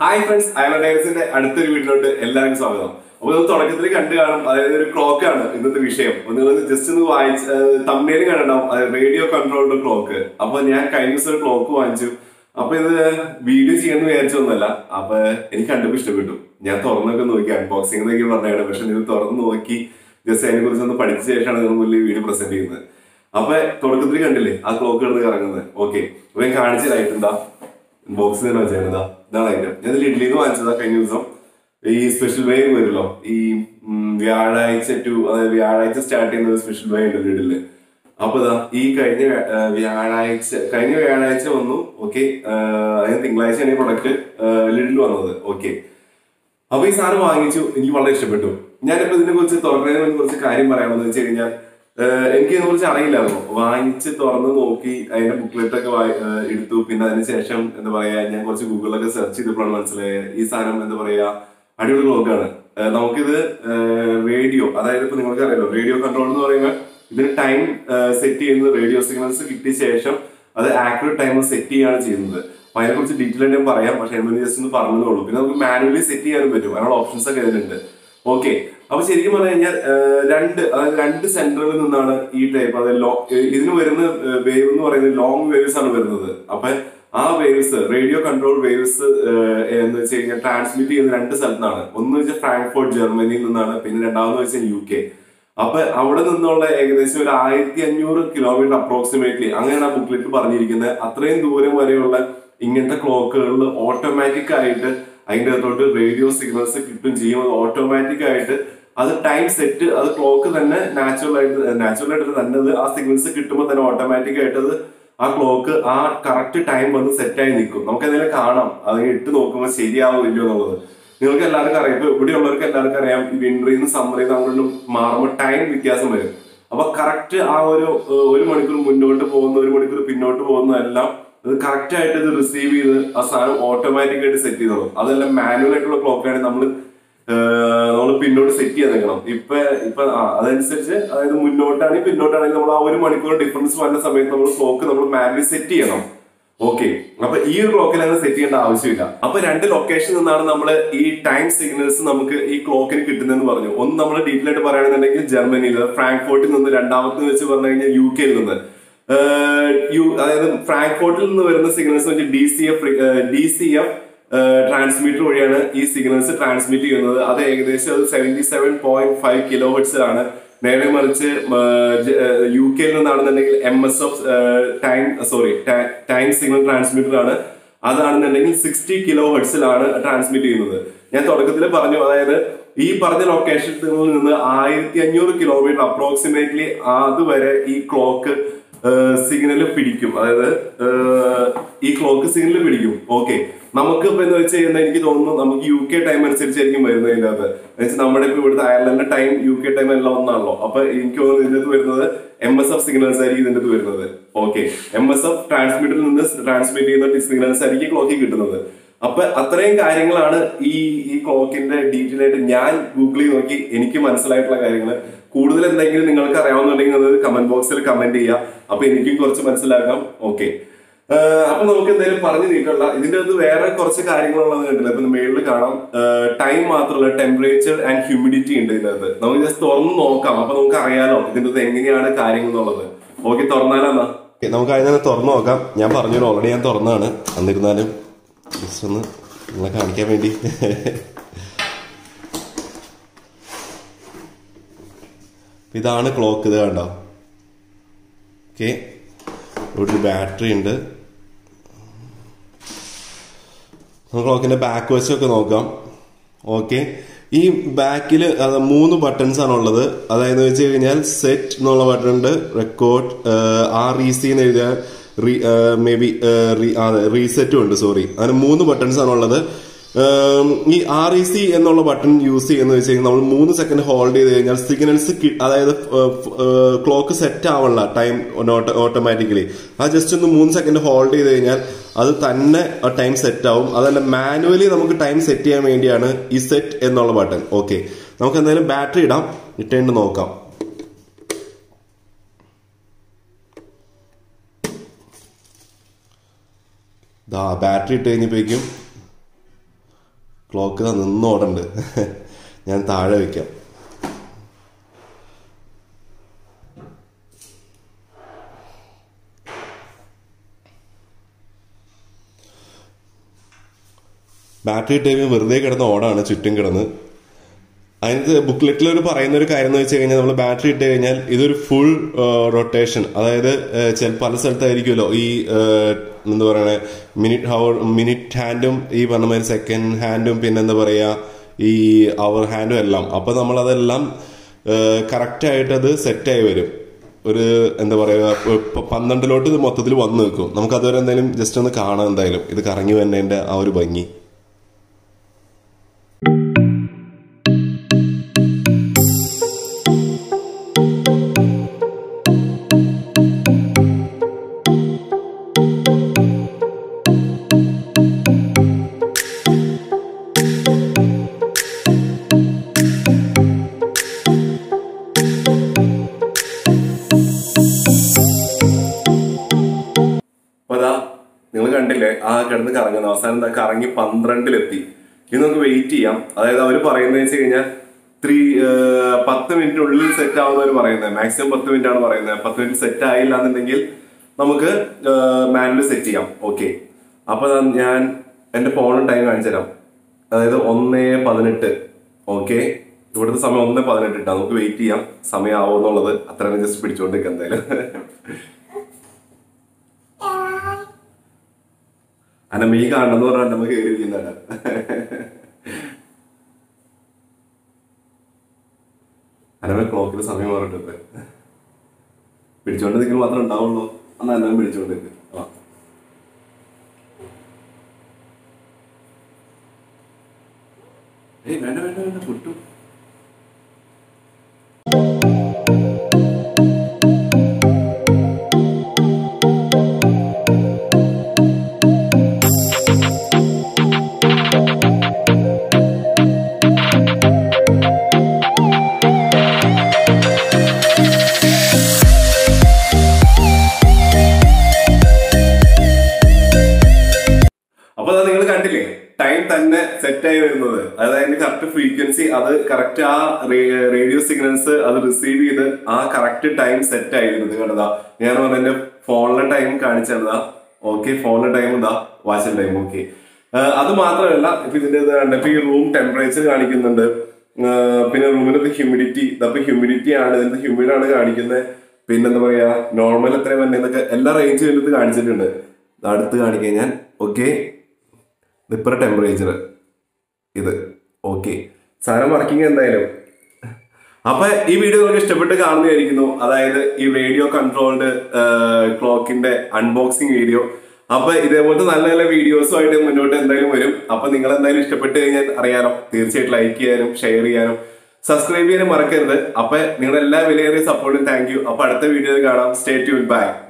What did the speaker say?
Hi friends അയലഡേഴ്സിന്റെ അടുത്തൊരു വീട്ടിലോട്ട് എല്ലാവർക്കും സ്വാഗതം അപ്പൊ നമ്മൾ തുടക്കത്തിൽ കണ്ടു കാണും അതായത് ഒരു ക്ലോക്ക് ആണ് ഇന്നത്തെ വിഷയം അപ്പൊ നിങ്ങൾ ജസ്റ്റ് ഒന്ന് വായിച്ച് തമ്മേലും കണ്ടിട്ടുണ്ടാവും അതായത് റേഡിയോ കൺട്രോൾഡ് ക്ലോക്ക് അപ്പൊ ഞാൻ കഴിഞ്ഞ ദിവസം ഒരു ക്ലോക്ക് വാങ്ങിച്ചു അപ്പൊ ഇത് വീഡിയോ ചെയ്യാന്ന് വിചാരിച്ചൊന്നുമല്ല അപ്പൊ എനിക്ക് കണ്ടപ്പോ ഇഷ്ടപ്പെട്ടു ഞാൻ തുറന്നൊക്കെ നോക്കി അൺബോക്സിംഗ് എന്നൊക്കെ പറഞ്ഞാണ് പക്ഷെ നിങ്ങൾ തുറന്ന് നോക്കി ജസ്റ്റ് അതിനെ കുറിച്ച് ഒന്ന് പഠിച്ച ശേഷമാണ് നിങ്ങൾ മുന്നിൽ വീഡിയോ പ്രസന്റ് ചെയ്യുന്നത് അപ്പൊ തുടക്കത്തിൽ കണ്ടില്ലേ ആ ക്ലോക്ക് കിടന്ന് കറങ്ങുന്നത് ഓക്കെ അപ്പൊ ഞാൻ കാണിച്ചതായിട്ട് എന്താ ബോക്സ് തന്നെ വെച്ചേക്കുന്നതാ ഇതാണ് ഐറ്റം ഞാൻ ഇതിൽ ഇഡ്ലിന്ന് വാങ്ങിച്ചതാ കഴിഞ്ഞ ദിവസം ഈ സ്പെഷ്യൽ വേ വരുമല്ലോ ഈ ഉം, വ്യാഴാഴ്ച ടു അതായത് വ്യാഴാഴ്ച സ്റ്റാർട്ട് ചെയ്യുന്ന ഒരു സ്പെഷ്യൽ വേ ഉണ്ട് ലിഡില് അപ്പൊ ഇതാ ഈ കഴിഞ്ഞ വ്യാ- ആ, വ്യാഴാഴ്ച കഴിഞ്ഞ വ്യാഴാഴ്ച വന്നു ഓക്കെ അതിന് തിങ്കളാഴ്ചയാണ് ഈ പ്രൊഡക്റ്റ് ലിഡിൽ വന്നത് ഓക്കെ അപ്പൊ ഈ സാധനം വാങ്ങിച്ചു എനിക്ക് വളരെ ഇഷ്ടപ്പെട്ടു ഞാനിപ്പോ ഇതിനെ കുറിച്ച് തുറക്കുന്നതിനെ കുറിച്ച് കുറച്ച് കാര്യം പറയാമെന്ന് വെച്ച് കഴിഞ്ഞാൽ ഏഹ് എനിക്ക് ഇതിനെ കുറിച്ച് അറിയില്ലായിരുന്നു വാങ്ങിച്ച് തുറന്ന് നോക്കി അതിന്റെ ബുക്ക്ലെറ്റ് ഒക്കെ വായി- ഏഹ് എടുത്തു പിന്നെ അതിനുശേഷം എന്താ പറയാ ഞാൻ കുറച്ച് ഗൂഗിളിലൊക്കെ സെർച്ച് ചെയ്തപ്പോഴാണ് മനസ്സിലായത് ഈ സാധനം എന്താ പറയാ അടിപൊളി ക്ലോക്കാണ് നമുക്കിത് റേഡിയോ അതായത് ഇപ്പൊ നിങ്ങൾക്ക് അറിയാലോ റേഡിയോ കൺട്രോൾ എന്ന് പറയുമ്പോൾ ഇതിന് ടൈം സെറ്റ് ചെയ്യുന്നത് റേഡിയോ സിഗ്നൽസ് കിട്ടിയ ശേഷം അത് ആക്യുറേറ്റ് ടൈം സെറ്റ് ചെയ്യാണ് ചെയ്യുന്നത് അപ്പൊ അതിനെ കുറിച്ച് ഡീറ്റെയിൽ ആയിട്ട് ഞാൻ പറയാം പക്ഷേ അതിന് ജസ്റ്റ് ഒന്ന് പറഞ്ഞതേ ഉള്ളൂ പിന്നെ നമുക്ക് മാനുവലി സെറ്റ് ചെയ്യാനും പറ്റും അതിനുള്ള ഓപ്ഷൻസ് ഒക്കെ ഇതിലുണ്ട് ഓക്കെ അപ്പൊ ശരിക്കും പറഞ്ഞു കഴിഞ്ഞാൽ ഏഹ്, രണ്ട് അതായത് രണ്ട് സെന്ററിൽ നിന്നാണ് ഈ ടൈപ്പ് അതായത് ലോ ഏഹ്, ഇതിന് വരുന്ന വേവ് എന്ന് പറയുന്നത് ലോങ് വേവ്സ് ആണ് വരുന്നത് അപ്പൊ ആ വേവ്സ് റേഡിയോ കൺട്രോൾ വേവ്സ് എന്ന് വെച്ച് കഴിഞ്ഞാൽ ട്രാൻസ്മിറ്റ് ചെയ്യുന്ന രണ്ട് സ്ഥലത്താണ് ഒന്ന് വെച്ചാൽ ഫ്രാങ്ക്ഫോർട്ട് ജർമ്മനിയിൽ നിന്നാണ് പിന്നെ രണ്ടാമത് വെച്ചാൽ യു കെ അപ്പൊ അവിടെ നിന്നുള്ള ഏകദേശം ഒരു ആയിരത്തി അഞ്ഞൂറ് കിലോമീറ്റർ അപ്രോക്സിമേറ്റ്ലി അങ്ങനെയാണ് ആ ബുക്ക്ലെറ്റ് പറഞ്ഞിരിക്കുന്നത് അത്രയും ദൂരം വരെയുള്ള ഇങ്ങനത്തെ ക്ലോക്കുകളിൽ ഓട്ടോമാറ്റിക് ആയിട്ട് അതിന്റെ അകത്തോട്ട് റേഡിയോ സിഗ്നൽസ് കിട്ടും ചെയ്യും ഓട്ടോമാറ്റിക് ആയിട്ട് അത് ടൈം സെറ്റ് അത് ക്ലോക്ക് തന്നെ നാച്ചുറൽ ആയിട്ട് നാച്ചുറൽ ആയിട്ട് തന്നെ അത് ആ സിഗ്നൽസ് കിട്ടുമ്പോൾ തന്നെ ഓട്ടോമാറ്റിക് ആയിട്ട് അത് ആ ക്ലോക്ക് ആ കറക്റ്റ് ടൈം വന്ന് സെറ്റായി നിൽക്കും നമുക്ക് എന്തെങ്കിലും കാണാം അത് ഇട്ട് നോക്കുമ്പോൾ ശരിയാവും ഇല്ലയോ എന്നുള്ളത് നിങ്ങൾക്ക് എല്ലാവർക്കും അറിയാം ഇപ്പൊ ഇവിടെയുള്ളവർക്ക് എല്ലാവർക്കും അറിയാം ഈ വിന്ററിൽ നിന്ന് സമ്മറിൽ നിന്ന് അങ്ങോട്ടും മാറുമ്പോൾ ടൈം വ്യത്യാസം വരും അപ്പൊ കറക്റ്റ് ആ ഒരു ഏഹ്, ഒരു മണിക്കൂർ മുന്നോട്ട് പോകുന്ന ഒരു മണിക്കൂർ പിന്നോട്ട് പോകുന്നതെല്ലാം അത് കറക്റ്റ് ആയിട്ട് ഇത് റിസീവ് ചെയ്ത് ആ സാധനം ഓട്ടോമാറ്റിക് ആയിട്ട് സെറ്റ് ചെയ്തോളും അതെല്ലാം മാനുവൽ ആയിട്ടുള്ള ക്ലോക്കാണ് നമ്മൾ നമ്മൾ പിന്നോട്ട് സെറ്റ് ചെയ്യാൻ നിൽക്കണം ഇപ്പൊ ഇപ്പൊ ആ അതനുസരിച്ച് അതായത് മുന്നോട്ടാണെങ്കിൽ പിന്നോട്ടാണെങ്കിൽ നമ്മൾ ആ ഒരു മണിക്കൂർ ഡിഫറൻസ് വരുന്ന സമയത്ത് നമ്മൾ ക്ലോക്ക് നമ്മൾ മാനുവലി സെറ്റ് ചെയ്യണം ഓക്കെ അപ്പൊ ഈ ഒരു ക്ലോക്കിൽ അങ്ങനെ സെറ്റ് ചെയ്യേണ്ട ആവശ്യമില്ല അപ്പൊ രണ്ട് ലൊക്കേഷനിൽ നിന്നാണ് നമ്മൾ ഈ ടൈം സിഗ്നൽസ് നമുക്ക് ഈ ക്ലോക്കിന് കിട്ടുന്നതെന്ന് പറഞ്ഞു ഒന്ന് നമ്മൾ ഡീറ്റെയിൽ ആയിട്ട് പറയുകയാണെന്നുണ്ടെങ്കിൽ ജർമ്മനിയിൽ ഫ്രാങ്ക്ഫോർട്ടിൽ നിന്ന് രണ്ടാമത്തെ വെച്ച് പറഞ്ഞു കഴിഞ്ഞാൽ യു കെയിൽ നിന്ന് ഏഹ്, യു അതായത് ഫ്രാങ്ക്ഫോർട്ടിൽ നിന്ന് വരുന്ന സിഗ്നൽസ് വെച്ച് D C F D C F transmitter വഴിയാണ് ഈ സിഗ്നൽസ് ട്രാൻസ്മിറ്റ് ചെയ്യുന്നത് അത് ഏകദേശം seventy seven point five kilo ഹെർട്സിലാണ് നേരെ മറിച്ച് യു കെയിൽ നിന്നാണെന്നുണ്ടെങ്കിൽ M S F time sorry time signal transmitter ആണ് അതാണെന്നുണ്ടെങ്കിൽ സിക്സ്റ്റി കിലോ ഹെർട്സിലാണ് ട്രാൻസ്മിറ്റ് ചെയ്യുന്നത് ഞാൻ തുടക്കത്തിൽ പറഞ്ഞു അതായത് ഈ പറഞ്ഞ ലൊക്കേഷനിൽ നിന്ന് ആയിരത്തി അഞ്ഞൂറ് കിലോമീറ്റർ അപ്രോക്സിമേറ്റ്ലി അതുവരെ ഈ ക്ലോക്ക് സിഗ്നൽ പിടിക്കും അതായത് ഏഹ്, ഈ ക്ലോക്ക് സിഗ്നൽ പിടിക്കും ഓക്കെ നമുക്ക് ഇപ്പൊ എന്ന് വെച്ച് കഴിഞ്ഞാൽ എനിക്ക് തോന്നുന്നു നമുക്ക് യു കെ ടൈം അനുസരിച്ചായിരിക്കും വരുന്നത് ഇതിന്റെ അകത്ത് എന്നുവെച്ചാൽ നമ്മുടെ ഇപ്പൊ ഇവിടുത്തെ അയർലൻഡിന്റെ ടൈം യു കെ ടൈം എല്ലാം ഒന്നാണല്ലോ അപ്പൊ എനിക്ക് തോന്നുന്നു ഇതിന്റെ അകത്ത് വരുന്നത് എം എസ് എഫ് സിഗ്നൽസ് ആയിരിക്കും ഇതിന്റെ അകത്ത് വരുന്നത് ഓക്കെ എം എസ് എഫ് ട്രാൻസ്മിറ്ററിൽ നിന്ന് ട്രാൻസ്മിറ്റ് ചെയ്യുന്ന സിഗ്നൽസ് ആയിരിക്കും ക്ലോക്കിൽ കിട്ടുന്നത് അപ്പൊ അത്രയും കാര്യങ്ങളാണ് ഈ ഈ ക്ലോക്കിന്റെ ഡീറ്റെയിൽ ആയിട്ട് ഞാൻ ഗൂഗിളിൽ നോക്കി എനിക്ക് മനസ്സിലായിട്ടുള്ള കാര്യങ്ങൾ കൂടുതൽ എന്തെങ്കിലും നിങ്ങൾക്ക് അറിയാവുന്നുണ്ടെങ്കിൽ അത് കമന്റ് ബോക്സിൽ കമന്റ് ചെയ്യുക അപ്പൊ എനിക്കും കുറച്ച് മനസ്സിലാക്കാം ഓക്കെ അപ്പൊ നമുക്ക് എന്തായാലും പറഞ്ഞു നീക്കണ്ട ഇതിന്റെ അകത്ത് വേറെ കുറച്ച് കാര്യങ്ങളുള്ളത് കണ്ടില്ല ഇപ്പൊ മേളിൽ കാണാം ടൈം മാത്രമല്ല ടെമ്പറേച്ചർ ആൻഡ് ഹ്യൂമിഡിറ്റി ഉണ്ട് ഇതിനകത്ത് നമുക്ക് ജസ്റ്റ് തുറന്ന് നോക്കാം അപ്പൊ നമുക്ക് അറിയാലോ ഇതിന്റെ അകത്ത് എങ്ങനെയാണ് കാര്യങ്ങൾ എന്നുള്ളത് ഓക്കെ തുറന്നാലെന്നാ നമുക്ക് അതിനെ തുറന്നു നോക്കാം ഞാൻ പറഞ്ഞു ഓൾറെഡി ഞാൻ തുറന്നാണ് എന്നിരുന്നാലും ജസ്റ്റ് ഒന്ന് നിങ്ങളെ കാണിക്കാൻ വേണ്ടി ഇതാണ് ക്ലോക്ക് ഇത് കണ്ടോ ഓക്കെ ഇവിടെ ഒരു ബാറ്ററി ഉണ്ട് നമുക്ക് ക്ലോക്കിന്റെ ബാക്ക് വശമൊക്കെ നോക്കാം ഓക്കെ ഈ ബാക്കിൽ മൂന്ന് ബട്ടൺസ് ആണ് ഉള്ളത് അതായത് വെച്ച് കഴിഞ്ഞാൽ സെറ്റ് എന്നുള്ള ബട്ടൺ ഉണ്ട് റെക്കോർഡ് ആർ ഇ സി എന്ന് എഴുതിയാൽ മേ ബി അതെ റീസെറ്റും ഉണ്ട് സോറി അങ്ങനെ മൂന്ന് ബട്ടൺസ് ആണ് ഉള്ളത് ഏം, ഈ ആർ ഇ സി എന്നുള്ള ബട്ടൺ യൂസ് ചെയ്യുന്ന വെച്ച് കഴിഞ്ഞാൽ നമ്മൾ മൂന്ന് സെക്കൻഡ് ഹോൾഡ് ചെയ്ത് കഴിഞ്ഞാൽ സിഗ്നൽസ് അതായത് ക്ലോക്ക് സെറ്റ് ആവണല്ല ടൈം ഓട്ടോമാറ്റിക്കലി ആ ജസ്റ്റ് ഒന്ന് മൂന്ന് സെക്കൻഡ് ഹോൾഡ് ചെയ്ത് കഴിഞ്ഞാൽ അത് തന്നെ ടൈം സെറ്റ് ആവും അതല്ല മാനുവലി നമുക്ക് ടൈം സെറ്റ് ചെയ്യാൻ വേണ്ടിയാണ് ഈ സെറ്റ് എന്നുള്ള ബട്ടൺ ഓക്കെ നമുക്ക് എന്തായാലും ബാറ്ററി ഇടാം ഇട്ടേണ്ട് നോക്കാം ദാ ബാറ്ററി ഇട്ട് കഴിഞ്ഞപ്പോഴേക്കും ക്ലോക്ക് നിന്ന് ഓടുന്നുണ്ട് ഞാൻ താഴെ വെക്കാം ബാറ്ററി ടൈം വെറുതെ കിടന്ന് ഓടാണ് ചുറ്റും കിടന്ന് അതിനകത്ത് ബുക്ക്ലെറ്റിൽ ഒരു പറയുന്ന ഒരു കാര്യം എന്ന് വെച്ച് കഴിഞ്ഞാൽ നമ്മൾ ബാറ്ററി ഇട്ട് കഴിഞ്ഞാൽ ഇതൊരു ഫുൾ റൊട്ടേഷൻ അതായത് ചില പല സ്ഥലത്തായിരിക്കുമല്ലോ ഈ ഏഹ്, എന്താ പറയണേ മിനിറ്റ് ഹവർ മിനിറ്റ് ഹാൻഡും ഈ പറഞ്ഞ മാതിരി സെക്കൻഡ് ഹാൻഡും പിന്നെ എന്താ പറയാ ഈ അവർ ഹാൻഡും എല്ലാം അപ്പൊ നമ്മൾ അതെല്ലാം കറക്റ്റ് ആയിട്ട് അത് സെറ്റായി വരും ഒരു എന്താ പറയുക ഇപ്പൊ പന്ത്രണ്ടിലോട്ട് ഇത് മൊത്തത്തിൽ വന്നു നിൽക്കും നമുക്ക് അതുവരെ എന്തായാലും ജസ്റ്റ് ഒന്ന് കാണാം എന്തായാലും ഇത് കറങ്ങി വരുന്നതിന്റെ ആ ഒരു ഭംഗി അപ്പൊ അതാ നിങ്ങൾ കണ്ടില്ലേ ആ കിടന്ന് കറങ്ങുന്ന അവസാനം എന്താ കറങ്ങി പന്ത്രണ്ടിലെത്തി ഇനി നമുക്ക് വെയിറ്റ് ചെയ്യാം അതായത് അവർ പറയുന്നത് വെച്ച് കഴിഞ്ഞാൽ ത്രീ പത്ത് മിനിറ്റിനുള്ളിൽ സെറ്റ് ആവുന്നവർ പറയുന്നത് മാക്സിമം പത്ത് മിനിറ്റ് ആണ് പറയുന്നത് പത്ത് മിനിറ്റ് സെറ്റ് ആയില്ല എന്നുണ്ടെങ്കിൽ നമുക്ക് മാനുവൽ സെറ്റ് ചെയ്യാം ഓക്കെ അപ്പൊ ദാ ഞാൻ എന്റെ ഫോണും ടൈം കാണിച്ചു തരാം അതായത് ഒന്ന് പതിനെട്ട് ഓക്കെ ഇവിടുത്തെ സമയം ഒന്ന് പതിനെട്ട് ഇട്ടാ നമുക്ക് വെയിറ്റ് ചെയ്യാം സമയം ആവുമോ എന്നുള്ളത് അത്ര ജസ്റ്റ് പിടിച്ചോണ്ടിരിക്കാം എന്തായാലും അനമ്മ ഈ കാണണമെന്ന് പറഞ്ഞാൽ നമ്മൾ കയറി ഇരിക്കുന്നതാണ് അനമ്മ ക്ലോക്കിൽ സമയം മാറിട്ട് പിടിച്ചോണ്ട് നിൽക്കുന്ന മാത്രമേ ഉണ്ടാവുള്ളൂ അന്ന് അന്നമ്മ പിടിച്ചോണ്ട് നിൽക്ക്. ആ ഏയ് വേണ്ട വേണ്ട വേണ്ട പൊട്ടു അപ്പൊ നിങ്ങൾ കണ്ടില്ലേ ടൈം തന്നെ സെറ്റ് ആയി വരുന്നത് അതായത് അതിന്റെ കറക്റ്റ് ഫ്രീക്വൻസി അത് കറക്റ്റ് ആ റേഡിയോ സിഗ്നൽസ് അത് റിസീവ് ചെയ്ത് ആ കറക്റ്റ് ടൈം സെറ്റ് ആയി വരുന്നത് കണ്ടതാ ഞാൻ പറഞ്ഞ എന്റെ ഫോണിലെ ടൈം കാണിച്ചതാ ഓക്കെ ഫോണിലെ ടൈം ഇതാ വാച്ചിന്റെ ടൈം ഓക്കെ അത് മാത്രമല്ല ഇപ്പൊ ഇതിന്റെ ഇത് കണ്ട ഇപ്പൊ ഈ റൂം ടെമ്പറേച്ചർ കാണിക്കുന്നുണ്ട് ആ, പിന്നെ റൂമിനകത്ത് ഹ്യൂമിഡിറ്റി ഇതപ്പൊ ഹ്യൂമിഡിറ്റി ആണ് ഇതിന്റെ ഹ്യൂമിഡ് ആണ് കാണിക്കുന്നത് പിന്നെന്താ പറയാ നോർമൽ എത്രയും വരുന്നതൊക്കെ എല്ലാ റേഞ്ച് വരുന്നത് കാണിച്ചിട്ടുണ്ട് ഇത് അടുത്ത് കാണിക്കാൻ ഞാൻ ഓക്കെ ഇതിപ്പറ ടെമ്പറേച്ചർ ഇത് ഓക്കെ സാധനം വർക്കിംഗ് എന്തായാലും അപ്പൊ ഈ വീഡിയോ നിങ്ങൾക്ക് ഇഷ്ടപ്പെട്ട് കാണുന്നതായിരിക്കുന്നു അതായത് ഈ റേഡിയോ കൺട്രോൾഡ് ക്ലോക്കിന്റെ അൺബോക്സിംഗ് വീഡിയോ അപ്പൊ ഇതേപോലത്തെ നല്ല നല്ല വീഡിയോസുമായിട്ട് മുന്നോട്ട് എന്തായാലും വരും അപ്പൊ നിങ്ങൾ എന്തായാലും ഇഷ്ടപ്പെട്ട് കഴിഞ്ഞാൽ അറിയാലോ തീർച്ചയായിട്ടും ലൈക്ക് ചെയ്യാനും ഷെയർ ചെയ്യാനും സബ്സ്ക്രൈബ് ചെയ്യാനും മറക്കരുത് അപ്പൊ നിങ്ങളുടെ എല്ലാ വിലയേറിയ സപ്പോർട്ടും താങ്ക് യു അപ്പൊ അടുത്ത വീഡിയോയിൽ കാണാം സ്റ്റേ ട്യൂൺ ബൈ